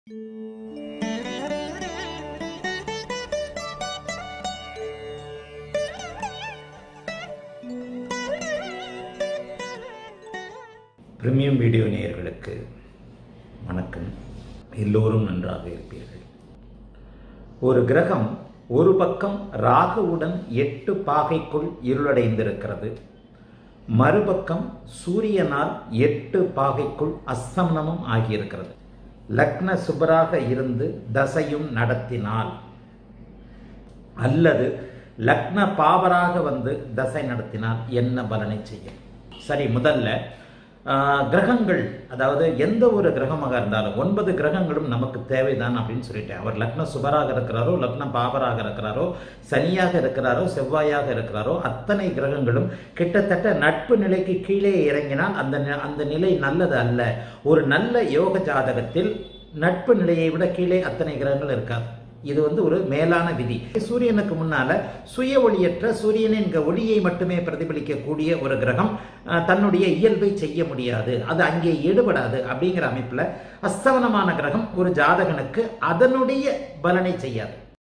premium video நேயர்களுக்கு வணக்கம் எல்லோரும் நன்றாக இருப்பீர்கள் ஒரு கிரகம் ஒரு பக்கம் ராகுவுடன் எட்டு பாகைக்குள் இருளடைந்திருக்கிறது மறுபக்கம் சூரியனால் எட்டு பாகைக்குள் அஸ்தமனமும் ஆகியிருக்கிறது லக்ன சுபராக இருந்து தசையும் நடத்தினால் அல்லது லக்ன பாவராக வந்து தசை நடத்தினால் என்ன பலனை செய்யும் சரி முதல்ல ஆஹ், கிரகங்கள் அதாவது எந்த ஒரு கிரகமாக இருந்தாலும் ஒன்பது கிரகங்களும் நமக்கு தேவைதான் அப்படின்னு சொல்லிட்டேன் அவர் லக்ன சுபராக இருக்கிறாரோ லக்ன பாவராக இருக்கிறாரோ சனியாக இருக்கிறாரோ செவ்வாயாக இருக்கிறாரோ அத்தனை கிரகங்களும் கிட்டத்தட்ட நட்பு நிலைக்கு கீழே இறங்கினால் அந்த நி- அந்த நிலை நல்லது அல்ல ஒரு நல்ல யோக ஜாதகத்தில் நட்பு நிலையை விட கீழே அத்தனை கிரகங்கள் இருக்காது இது வந்து ஒரு மேலான விதி சூரியனுக்கு முன்னால சுய ஒளியற்ற சூரியனின் க- ஒளியை மட்டுமே பிரதிபலிக்கக்கூடிய ஒரு கிரகம் அஹ், தன்னுடைய இயல்பை செய்ய முடியாது அது அங்கே ஈடுபடாது அப்படிங்கிற அமைப்புல அஸ்தவனமான கிரகம் ஒரு ஜாதகனுக்கு அதனுடைய பலனை செய்யாது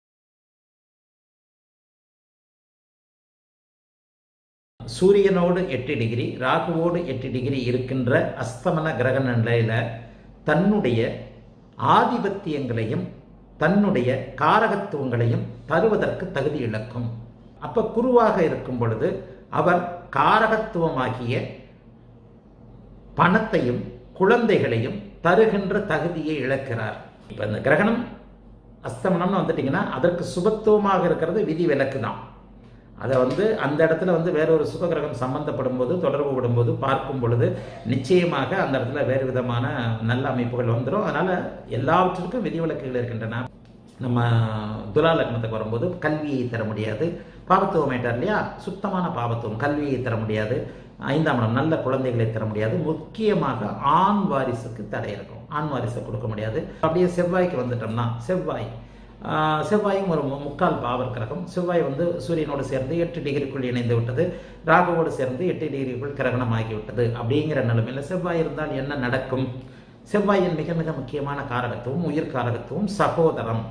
சூரியனோடு எட்டு டிகிரி ராகுவோடு எட்டு டிகிரி இருக்கின்ற அஸ்தமன கிரக நிலையில தன்னுடைய ஆதிபத்தியங்களையும் தன்னுடைய காரகத்துவங்களையும் தருவதற்கு தகுதி இழக்கும் அப்ப குருவாக இருக்கும் பொழுது அவர் காரகத்துவமாகிய பணத்தையும் குழந்தைகளையும் தருகின்ற தகுதியை இழக்கிறார் இப்ப இந்த கிரகணம் அஸ்தமனம்னு வந்துட்டீங்கன்னா அதற்கு சுபத்துவமாக இருக்கிறது விதி விலக்கு தான் அதை வந்து அந்த இடத்துல வந்து வேற ஒரு சுபகிரகம் சம்பந்தப்படும் போது தொடர்பு விடும்போது பார்க்கும் பொழுது நிச்சயமாக அந்த இடத்துல வேறு விதமான நல்ல அமைப்புகள் வந்துடும் அதனால எல்லாவற்றிற்கும் விதிவிலக்குகள் இருக்கின்றன நம்ம துலா லக்னத்துக்கு வரும்போது கல்வியை தர முடியாது பாபத்துவம் ஆயிட்டார் இல்லையா சுத்தமான பாபத்துவம் கல்வியை தர முடியாது ஐந்தாம் இடம் நல்ல குழந்தைகளை தர முடியாது முக்கியமாக ஆண் வாரிசுக்கு தடை இருக்கும் ஆண் வாரிசை கொடுக்க முடியாது அப்படியே செவ்வாய்க்கு வந்துட்டோம்னா செவ்வாய் ஆஹ் செவ்வாயும் ஒரு மு- முக்கால் பாவர் கிரகம் செவ்வாய் வந்து சூரியனோடு சேர்ந்து எட்டு டிகிரிக்குள் இணைந்து விட்டது ராகுவோடு சேர்ந்து எட்டு டிகிரிக்குள் கிரகணம் ஆகிவிட்டது அப்படிங்கிற நிலைமையில செவ்வாய் இருந்தால் என்ன நடக்கும் செவ்வாயின் மிக மிக முக்கியமான காரகத்துவம் உயிர் காரகத்துவம் சகோதரம்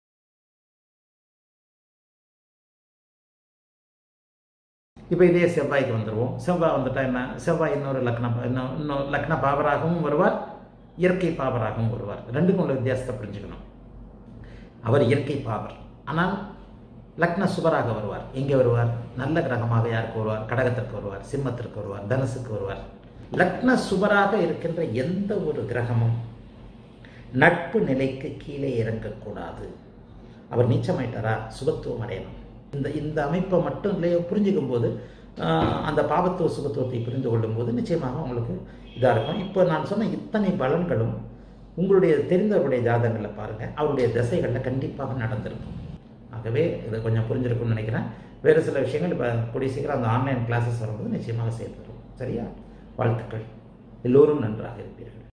இப்போ இதே செவ்வாய்க்கு வந்துடுவோம் செவ்வாய் வந்துட்டா என்ன செவ்வாய் இன்னொரு லக்ன இன்னும் இன்னும் லக்ன பாவராகவும் வருவார் இயற்கை பாவராகவும் வருவார் ரெண்டுக்கும் உள்ள வித்தியாசத்தை புரிஞ்சுக்கணும் அவர் இயற்கை பாவர் ஆனால் லக்ன சுபராக வருவார் எங்கே வருவார் நல்ல கிரகமாக யாருக்கு வருவார் கடகத்திற்கு வருவார் சிம்மத்திற்கு வருவார் தனுசுக்கு வருவார் லக்ன சுபராக இருக்கின்ற எந்த ஒரு கிரகமும் நட்பு நிலைக்கு கீழே இறங்கக்கூடாது அவர் நீச்சமாயிட்டாரா சுபத்துவம் அடையணும் இந்த இந்த அமைப்பை மட்டும் இல்லையோ புரிஞ்சுக்கும் போது ஆஹ், அந்த பாபத்துவ சுபத்துவத்தை புரிந்து கொள்ளும் போது நிச்சயமாக உங்களுக்கு இதாக இருக்கும் இப்போ நான் சொன்ன இத்தனை பலன்களும் உங்களுடைய தெரிந்தவருடைய ஜாதகங்களில் பாருங்கள் அவருடைய திசைகளில் கண்டிப்பாக நடந்திருக்கும் ஆகவே இதை கொஞ்சம் புரிஞ்சிருக்கும்னு நினைக்கிறேன் வேறு சில விஷயங்கள் இப்போ கூடிய சீக்கிரம் அந்த ஆன்லைன் கிளாஸஸ் வரும்போது நிச்சயமாக சேர்த்துரும் சரியா வாழ்த்துக்கள் எல்லோரும் நன்றாக இருப்பீர்கள்